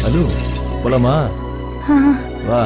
Hello போலாமா வா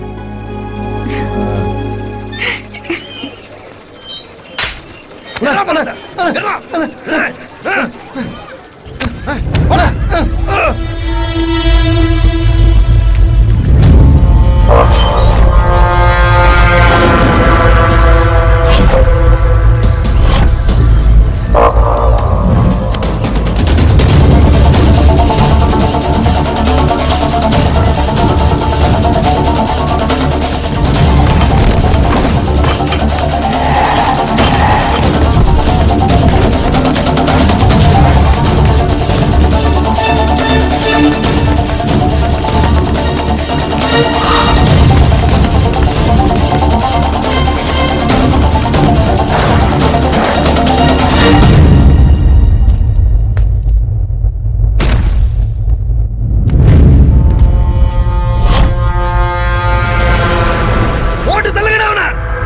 ஓட்டு தள்ளுங்கடா அவனை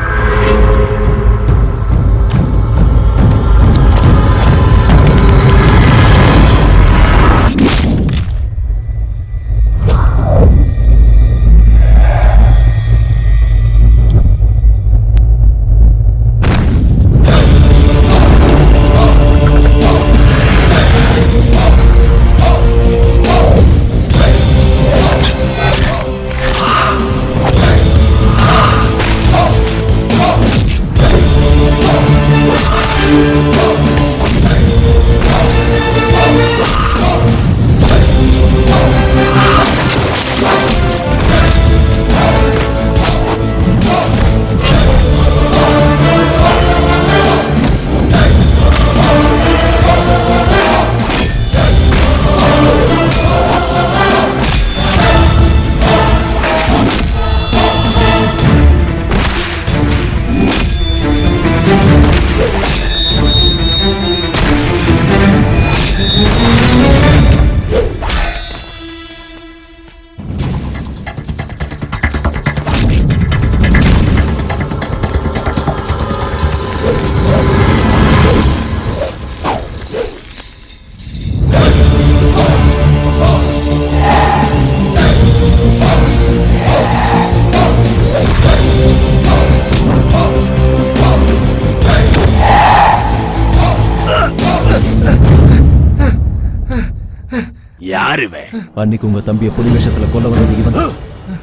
யாரு இவன் அன்னைக்கு உங்க தம்பியை புலி வேஷத்துல கொல்ல வந்தது இவன் தான்.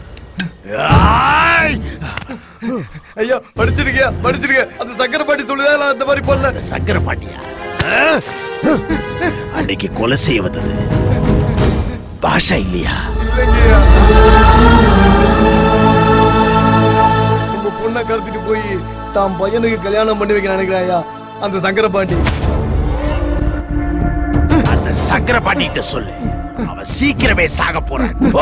ஆய்! ஐயா படிச்சிருக்கியா படிச்சிருக்க அந்த சக்கரை பாட்டி சொல்லுதா நான் அந்த மாதிரி பண்ணல சங்கர பாட்டியா ஆ? அன்னைக்கு கொலை செய்ய வந்தது பாஷா இல்லையா இல்லைங்கய்யா உங்க பொண்ணை கடத்திட்டு போய் தான் பையனுக்கு கல்யாணம் பண்ணி வைக்க நினைக்கிறாயா அந்த சங்கர பாட்டி அந்த சங்கர பாட்டிகிட்ட சொல்லு அவன் சீக்கிரமே சாக போறான் போ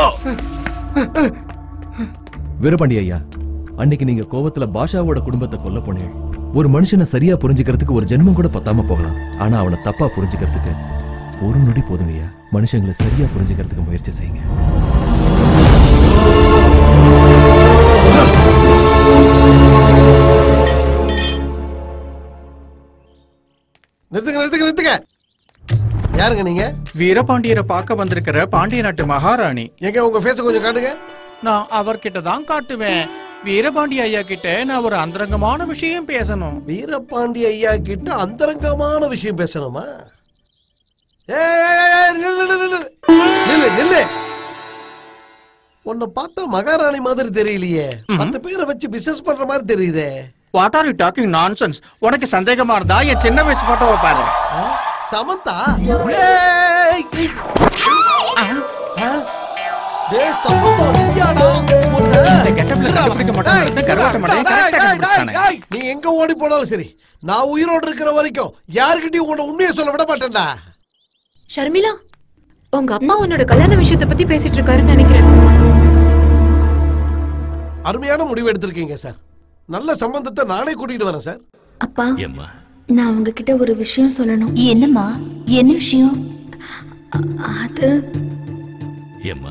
வீரபாண்டி ஐயா அன்னைக்கு நீங்க கோவத்துல பாஷாவோட குடும்பத்தை கொல்ல போனேன் ஒரு மனுஷனை சரியா புரிஞ்சுக்கிறதுக்கு ஒரு ஜென்மம் கூட பத்தாம போகலாம் ஆனா அவனை தப்பா புரிஞ்சுக்கிறதுக்கு ஒரு நொடி போதுங்கய்யா மனுஷங்களை சரியா புரிஞ்சுக்கிறதுக்கு முயற்சி செய்யுங்க நிறுத்துங்க நிறுத்துங்க நிறுத்துங்க யாருங்க நீங்க வீரபாண்டியரை பார்க்க வந்திருக்கிற பாண்டிய நாட்டு மகாராணி எங்க உங்க ஃபேஸ கொஞ்சம் காட்டுங்க நான் அவர்கிட்ட தான் காட்டுவேன் வீரபாண்டி ஐயா கிட்ட நான் ஒரு அந்தரங்கமான விஷயம் பேசணும் வீரபாண்டி ஐயா கிட்ட அந்தரங்கமான விஷயம் பேசணுமா ஏய், ஏய், ஏய், நில்லு, நில்லு, நில்லு. நில்லு, நில்லு. உன்னை பார்த்தா மகாராணி மாதிரி தெரியலையே மத்த பேரை வச்சு பிசினஸ் பண்ற மாதிரி தெரியுதே what are you talking nonsense உனக்கு சந்தேகமா இருந்தா என் சின்ன வயசு போட்டோவை பாரு ஆ? சமந்தா ஏய், ஏய். ஆ? டேய், சமந்தா, நீயாடா? உன்னை- இந்த கெட்டப்ல கண்டுபிடிக்க மாட்டான்னு நினைச்சா கருவாட்ட மாட்டேன் டேய், கரெக்டா டேய், கண்டுபிடிச்சானே டேய், நீ எங்க ஓடி போனாலும் சரி நான் உயிரோடு இருக்கிற வரைக்கும் யாருக்கிட்டையும் உன்னை உண்மையை சொல்ல விட மாட்டேன்டா ஷர்மிளா உங்க அப்பா உன்னோட கல்யாண விஷயத்தை பத்தி பேசிட்டு இருக்காருன்னு நினைக்கிறேன் அருமையான முடிவு எடுத்திருக்கீங்க சார் நல்ல சம்பந்தத்தை நானே கூட்டிட்டு வரேன் சார் அப்பா ஏம்மா நான் உங்ககிட்ட ஒரு விஷயம் சொல்லணும் என்னம்மா என்ன விஷயம் அது ஏம்மா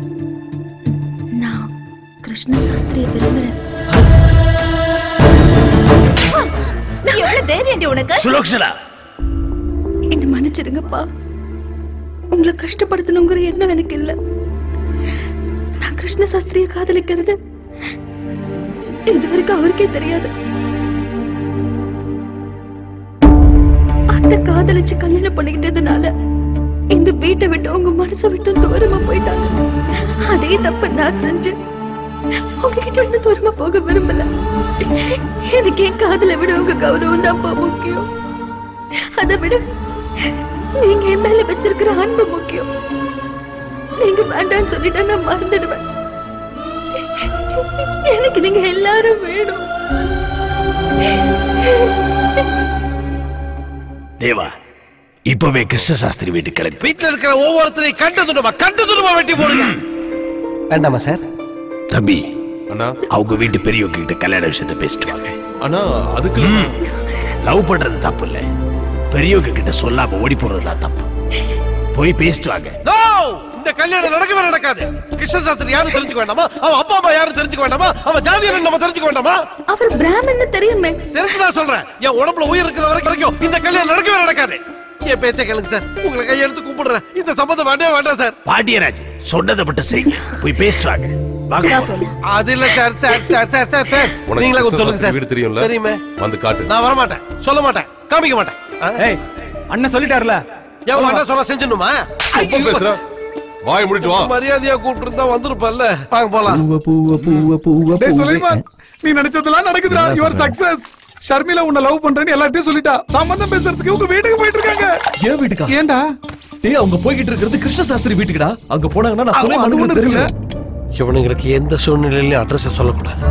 நான் கிருஷ்ண சாஸ்திரியை விரும்புறேன் எவ்வளவு தைரியம் உனக்கு சுலோக்ஷனா என்ன மன்னிச்சிடுங்கப்பா உங்களை கஷ்டப்படுத்தணுங்கிற எண்ணம் எனக்கு இல்ல கிருஷ்ண சாஸ்திரிய காதலிக்கிறது இதுவரைக்கும் அவருக்கே தெரியாது அத்தை காதலிச்சு கல்யாணம் பண்ணிக்கிட்டதுனால இந்த வீட்டை விட்டு உங்க மனசை விட்டு தூரமா போயிட்டாங்க அதே தப்பு நான் செஞ்சு உங்ககிட்ட இருந்து தூரமா போக விரும்பல எனக்கு என் காதலை விட உங்க கௌரவம் தான் முக்கியம் அதை விட நீங்க என் மேல வச்சிருக்கிற அன்பு முக்கியம் நீங்க வேண்டாம்னு சொல்லிட்டா நான் மறந்துடுவேன் எனக்கு நீங்க எல்லாரும் வேணும் தேவா இப்பவே கிருஷ்ண சாஸ்திரி வீட்டுக்கு கிளம்பி வீட்டுல இருக்கிற ஒவ்வொருத்தரையும் கண்டு துணுமா கண்டு துணுமா வெட்டி போடுங்க வேண்டாமா சார் தம்பி அண்ணா அவங்க வீட்டு பெரியவங்க கிட்ட கல்யாண விஷயத்தை பேசிட்டு வாங்க அண்ணா அதுக்கு லவ் பண்றது தப்பு இல்ல பெரியவங்க கிட்ட சொல்லாம ஓடி போறது தான் தப்பு போய் பேசிட்டு வாங்க நோ இந்த கல்யாணம் நடக்கவே நடக்காது கிருஷ்ண சாஸ்திரி யாரும் தெரிஞ்சுக்க வேண்டாமா அவன் அப்பா அம்மா யாரும் தெரிஞ்சுக்க வேண்டாமா அவன் ஜாதி என்னன்னு நம்ம தெரிஞ்சுக்க வேண்டாமா அவர் பிராமன் தெரியுமே தெரிஞ்சுதான் சொல்றேன் என் உடம்புல உயிர் இருக்கிற வரைக்கும் வரைக்கும் இந்த கல்யாணம் நடக்கவே நடக்காது என் பேச்சை கேளுங்க சார் உங்களை கையெடுத்து கூப்பிடுறேன் இந்த சம்மந்தம் வேண்டவே வேண்டாம் சார் பாண்டியராஜ் சொன்னதை மட்டும் செய்யுங்க போய் பேசிட்டு வாங்க வாங்க போலாம். அது இல்ல sir sir sir sir sir sir உனக்கு நீங்களே கொஞ்சம் சொல்லுங்க கிருஷ்ண சார் வீடு தெரியும்ல? தெரியுமே வந்து காட்டு நான் வர மாட்டேன் சொல்ல மாட்டேன் காமிக்க மாட்டேன் ஆ? ஏய் அண்ணன் சொல்லிட்டாருல என் அண்ணா சொல்ல செஞ்சிடணுமா எப்ப பேசுற வாயை முடிட்டு வா மரியாதையா கூப்பிட்டு இருந்தா வந்திருப்பல்ல வாங்க போலாம் பூவ பூவ பூவ பூவ டேய் பூவ சுலைமான் நீ நினைச்சதெல்லாம் நடக்குதுடா என்ன யுவர் சொல்ற? சக்சஸ் ஷர்மிளா உன்னை லவ் பண்றேன்னு எல்லார்ட்டையும் சொல்லிட்டா சம்பந்தம் பேசுறதுக்கு உங்க வீட்டுக்கு போயிட்டு இருக்காங்க ஏன் வீட்டுக்கா ஏன்டா டேய் அவங்க போய்கிட்டு இருக்கிறது கிருஷ்ண சாஸ்திரி வீட்டுக்குடா அங்க போனாங்கன்னா நான் அது சுலைமானுக்கு ஒண்ணு இருக்குல்ல? தெரியும் இவனுங்களுக்கு எந்த சூழ்நிலையிலும் அட்ரஸ் சொல்லக்கூடாது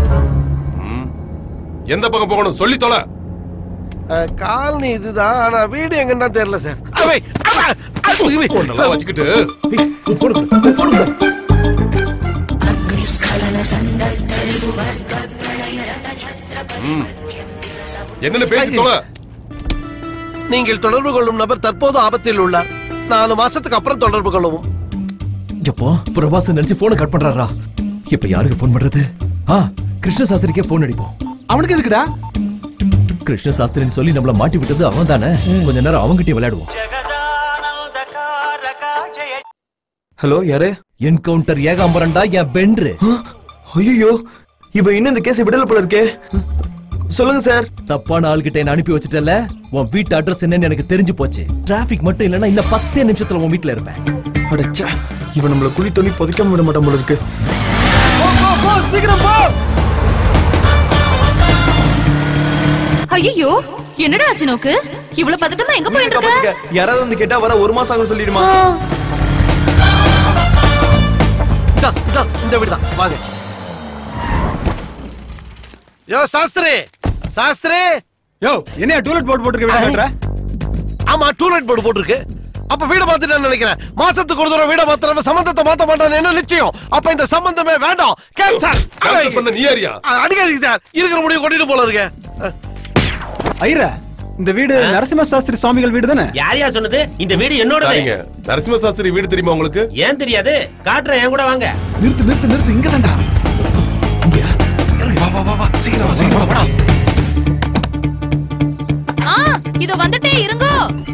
எந்த பக்கம் போகணும் சொல்லி தொலை அஹ், காலனி இதுதான் ஆனா வீடு எங்கன்னு தான் தெரியல சார் அவை, அவ, அவை, அவை. நல்லா வச்சுக்கிட்டு ஏய், உன் phone கொடு, உன் phone கொடு. என்னன்னு பேசி தொலை நீங்கள் தொடர்பு கொள்ளும் நபர் தற்போது ஆபத்தில் உள்ளார் நாலு மாசத்துக்கு அப்புறம் தொடர்பு கொள்ளவும் எப்போ பிரபாஸ் நினைச்சு போனை கட் பண்றாரா இப்ப யாருக்கு போன் பண்றது ஆ கிருஷ்ண சாஸ்திரிக்கே போன் அடிப்போம் அவனுக்கு எதுக்குடா கிருஷ்ண சாஸ்திரின்னு சொல்லி நம்மள மாட்டி விட்டது அவன் தானே கொஞ்ச நேரம் அவன்கிட்டயே விளையாடுவோம் ஹலோ யாரு என்கவுண்டர் ஏகாம்பரண்டா என் பென்று ஐயோ இவ இன்னும் இந்த கேஸ் விடல போல இருக்கே சொல்லுங்க சார் தப்பான ஆள்கிட்ட என்ன அனுப்பி வச்சுட்டல உன் வீட்டு அட்ரஸ் என்னன்னு எனக்கு தெரிஞ்சு போச்சு டிராபிக் மட்டும் இல்லைன்னா இன்னும் பத்தே நிமிஷத்துல உன் வீட்டுல இருப்பேன் அடச்சா இவன் நம்மள குழி தோண்டி புதைக்காம விட மாட்டான் போல இருக்கு ஐயோ என்னடா ஆச்சு நோக்கு இவ்வளவு பதட்டமா எங்க போயிட்டு இருக்க காப்பாத்துக்க. யாராவது வந்து கேட்டா வர ஒரு மாசம் ஆகும் சொல்லிடுமா இதா, இதா, இந்த வீடு தான் வாங்க யோ சாஸ்திரி சாஸ்திரி யோ என்னையா டூலெட் போட்டு போட்டுருக்க வீட கட்டுற ஆமா டூலெட் போர்டு போட்டிருக்கு அப்ப வீட மாத்திட்டேன்னு நினைக்கிறேன் மாசத்துக்கு ஒரு தடவை வீட மாத்திரவ சம்பந்தத்தை மாத்த மாட்டான்னு என்ன நிச்சயம் அப்ப இந்த சம்பந்தமே வேண்டாம் கேன்சல் cancel பண்ண நீ யாரியா அடிக்காதீங்க சார் இருக்கிற முடிவு கொட்டிட்டு போல இருக்கு அஹ், ஐயர இந்த வீடு நரசிம்ம சாஸ்திரி சுவாமிகள் வீடு தானே யார் யார் சொன்னது இந்த வீடு என்னோடது சரிங்க நரசிம்ம சாஸ்திரி வீடு தெரியுமா உங்களுக்கு ஏன் தெரியாது காட்டுறேன் என் கூட வாங்க நிறுத்து நிறுத்து நிறுத்து இங்க தான்டா வா வா வா வா சீக்கிரம் வா சீக்கிரம் வா, வாடா ஆ இதோ வந்துட்டே இருங்கோ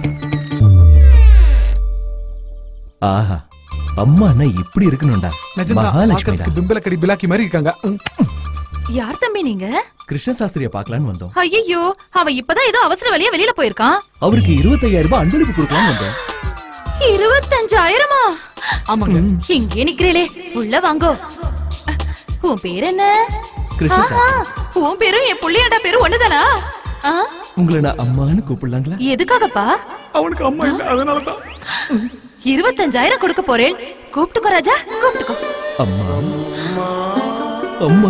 ஆஹா அம்மா அண்ணா இப்படி இருக்கணும்டா நிஜம்தான் மகாலட்சுமிடா பார்க்கறதுக்கு பிம்பில கடி பிலாக்கி மாதிரி இருக்காங்க ம். யார் தம்பி நீங்க கிருஷ்ண சாஸ்திரிய பார்க்கலான்னு வந்தோம் ஐயோ அவன் இப்பதான் ஏதோ அவசர வழியா வெளியில போயிருக்கான் அவருக்கு இருபத்தையாயிரம் ரூபாய் அன்பளிப்பு கொடுக்கலாம்னு வந்தோம் இருபத்தஞ்சாயிரமா ஆமாங்க இங்கே நிக்கிறேளே உள்ள வாங்கோ உன் பேர் என்ன கிருஷ்ண ஆஹா, உன் பேரும் என் புள்ளியாண்டா பேரும் ஒண்ணுதானா ஆ, உங்களை நான் அம்மான்னு கூப்பிடலாங்களா எதுக்காகப்பா அவனுக்கு அம்மா இல்ல அதனாலதான் இருபத்தஞ்சாயிரம் கொடுக்க போறேன் கூப்பிட்டுக்கோ ராஜா கூப்பிட்டுக்கோ அம்மா அம்மா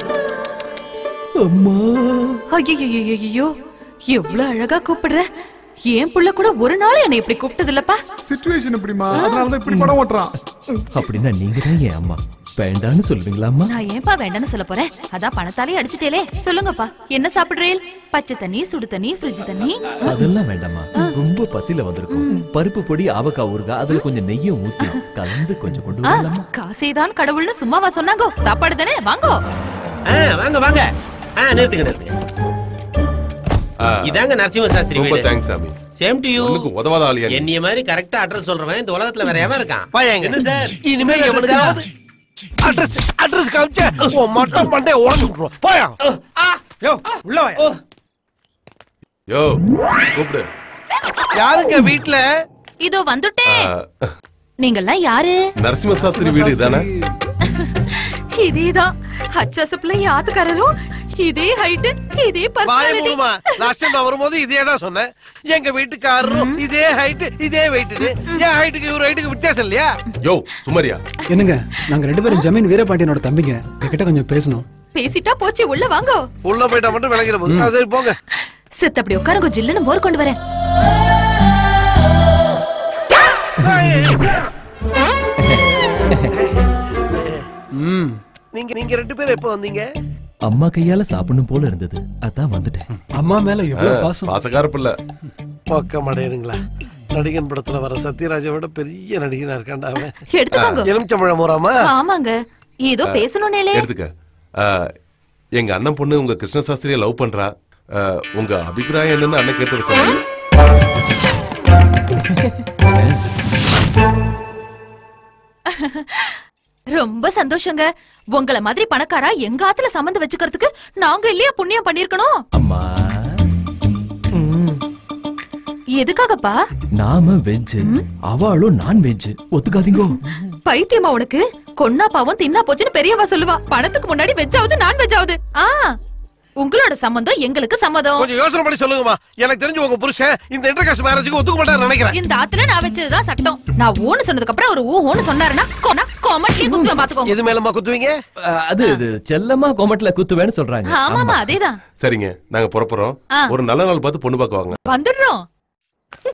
அம்மா ஐயோ எவ்வளவு அழகா கூப்பிடுற என் புள்ள கூட ஒரு நாள் என்னை இப்படி கூப்பிட்டது இல்லப்பா சிச்சுவேஷன் இப்படிமா அதனாலதான் இப்படி படம் ஓட்டுறான் அப்படின்னா நீங்க தான் என் அம்மா வேண்டான்னு சொல்லுவீங்களா அம்மா நான் ஏன்பா வேண்டாம்னு சொல்ல போறேன் அதான் பணத்தாலே அடிச்சிட்டேலே சொல்லுங்கப்பா என்ன சாப்பிடுறேன் பச்சை தண்ணி சுடு தண்ணி ஃப்ரிட்ஜ் தண்ணி அதெல்லாம் வேண்டாம்மா ரொம்ப பசியில வந்திருக்கும் பருப்பு பொடி ஆவக்காய் ஊறுகாய் அதுல கொஞ்சம் நெய்யும் ஊத்தி கலந்து கொஞ்சம் கொண்டு ஆ, வரலாமா காசேதான் கடவுள்னு சும்மாவா சொன்னாங்கோ சாப்பாடு தானே வாங்கோ ஆ, வாங்க வாங்க ஆ நிறுத்துங்க நிறுத்துங்க ஆ, இதாங்க நரசிம்ம சாஸ்திரி ரொம்ப வீடு தேங்க்ஸ் சாமி சேம் டு யூ ஒண்ணுக்கு உதவாத ஆளியா நீ? என்னைய மாதிரி கரெக்டா அட்ரஸ் சொல்றவன் இந்த உலகத்துல வேற எவன் இருக்கான் பையங்க என்ன சார் இனிமே எவனுக்காவது அட்ரஸ் அட்ரஸ் காமிச்ச உன் மட்டம் மண்டே உடஞ்சு விட்டுருவோம் போயா யோ உள்ள வா யோ கூப்பிடு யாருங்க வீட்ல இதோ வந்துட்டேன் ஆ, நீங்கெல்லாம் யாரு நரசிம்ம சாஸ்திரி வீடு தானே இதேதான் அச்சாசப்புல யாத்துக்காரரும் இதே ஹைட் இதே வாய பர்சனாலிட்டி மூடுமா லாஸ்ட் டைம் நான் வரும்போது இதே தான் சொன்னேன் எங்க வீட்டுக்காரரும் இதே ஹைட் இதே வெயிட் என் ஹைட்டுக்கு இவர் ஹைட்டுக்கு வித்தியாசம் இல்லையா யோ சுமரியா என்னங்க நாங்க ரெண்டு பேரும் ஜமீன் வீரபாண்டியனோட தம்பிங்க என்கிட்ட கொஞ்சம் பேசணும் பேசிட்டா போச்சு உள்ள வாங்கோ உள்ள போயிட்டா மட்டும் விளங்கிட போகுது அது சரி போங்க சித்த அப்படி உட்காருங்க ஜில்லுன்னு மோர் கொண்டு வரேன் ம் நீங்க நீங்க ரெண்டு பேரும் எப்போ வந்தீங்க அம்மா கையால சாப்பிடணும் போல இருந்தது அதான் வந்துட்டேன் அம்மா மேல எவ்வளவு பாசம் பாசக்கார பிள்ளை பக்கம் அடையணுங்களா நடிகன் படத்துல வர சத்யராஜை விட பெரிய நடிகனா இருக்காண்டா அவன் எடுத்துக்கோங்க எலுமிச்சம்பழம் மூறாமா ஆமாங்க ஏதோ பேசணும்னேலே எடுத்துக்க ஆ, எங்க அண்ணன் பொண்ணு உங்க கிருஷ்ண சாஸ்திரியை லவ் பண்றா ஆ, உங்க அபிப்பிராயம் என்னன்னு அண்ணன் கேட்டு சொல்லுங்க ரொம்ப சந்தோஷங்க உங்கள மாதிரி பணக்காரா எங்க ஆத்துல சம்மந்தம் வச்சுக்கிறதுக்கு நாங்க இல்லையா புண்ணியம் பண்ணிருக்கணும் அம்மா ம், எதுக்காகப்பா நாம வெஜ் அவளும் நான் வெஜ் ஒத்துக்காதீங்கோ பைத்தியமா உனக்கு கொன்னா பாவம் தின்னா போச்சுன்னு பெரியவா சொல்லுவா பணத்துக்கு முன்னாடி வெஜ்ஜாவது நான் வெஜ்ஜாவது ஆ உங்களோட சம்மந்தம் எங்களுக்கு சம்மதம் கொஞ்சம் யோசனை பண்ணி சொல்லுங்கம்மா எனக்கு தெரிஞ்சு உங்க புருஷன் இந்த இன்டர்காஸ்ட் மேரேஜுக்கு ஒத்துக்க மாட்டாரு நினைக்கிறேன் இந்த ஆத்துல நான் வச்சதுதான் சட்டம் நான் ஊன்னு சொன்னதுக்கு அப்புறம் அவர் ஊ ஊன்னு சொன்னாருன்னா கொனா கொமட்லயே குத்துவேன் பாத்துக்கோங்க எது மேலமா குத்துவீங்க அஹ், அது இது செல்லமா கொமட்ல குத்துவேன்னு சொல்றாங்க ஆமாமா அதேதான் சரிங்க நாங்க புறப்புறோம் ஆ. ஒரு நல்ல நாள் பார்த்து பொண்ணு பார்க்க வாங்க வந்துடுறோம்